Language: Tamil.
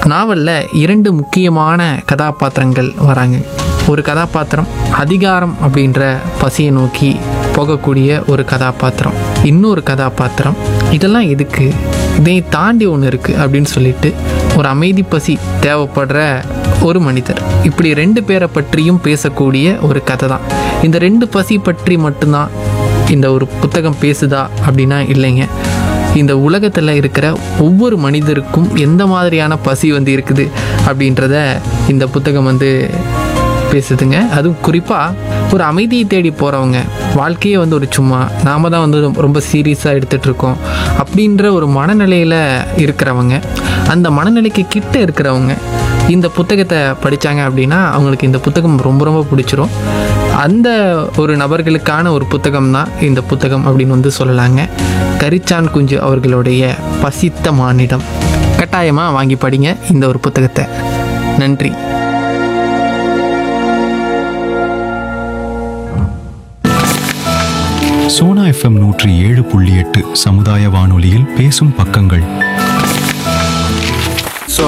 நாவலில் இரண்டு முக்கியமான கதாபாத்திரங்கள் வராங்க ஒரு கதாபாத்திரம் அதிகாரம் அப்படின்ற பசியை நோக்கி போகக்கூடிய ஒரு கதாபாத்திரம் இன்னொரு கதாபாத்திரம் இதெல்லாம் எதுக்கு இதை தாண்டி ஒன்று இருக்குது அப்படின்னு சொல்லிட்டு ஒரு அமைதி பசி தேவைப்படுற ஒரு மனிதர் இப்படி ரெண்டு பேரை பற்றியும் பேசக்கூடிய ஒரு கதை தான் இந்த ரெண்டு பசி பற்றி மட்டும்தான் இந்த ஒரு புத்தகம் பேசுதா அப்படின்னா இல்லைங்க இந்த உலகத்தில் இருக்கிற ஒவ்வொரு மனிதருக்கும் எந்த மாதிரியான பசி வந்து இருக்குது அப்படின்றத இந்த புத்தகம் வந்து பேசுதுங்க அதுவும் குறிப்பாக ஒரு அமைதியை தேடி போகிறவங்க வாழ்க்கையே வந்து ஒரு சும்மா நாம தான் வந்து ரொம்ப- ரொம்ப சீரியஸாக எடுத்துகிட்டு இருக்கோம் அப்படின்ற ஒரு மனநிலையில் இருக்கிறவங்க அந்த மனநிலைக்கு கிட்ட இருக்கிறவங்க இந்த புத்தகத்தை படித்தாங்க அப்படின்னா அவங்களுக்கு இந்த புத்தகம் ரொம்ப ரொம்ப பிடிச்சிரும் அந்த ஒரு நபர்களுக்கான ஒரு புத்தகம் தான் இந்த புத்தகம் அப்படின்னு வந்து சொல்லலாங்க கரிச்சான் குஞ்சு அவர்களுடைய பசித்த மானிடம் கட்டாயமாக வாங்கி படிங்க இந்த ஒரு புத்தகத்தை நன்றி சோனா எஃப்எம் நூற்றி ஏழு புள்ளி எட்டு சமுதாய வானொலியில் பேசும் பக்கங்கள்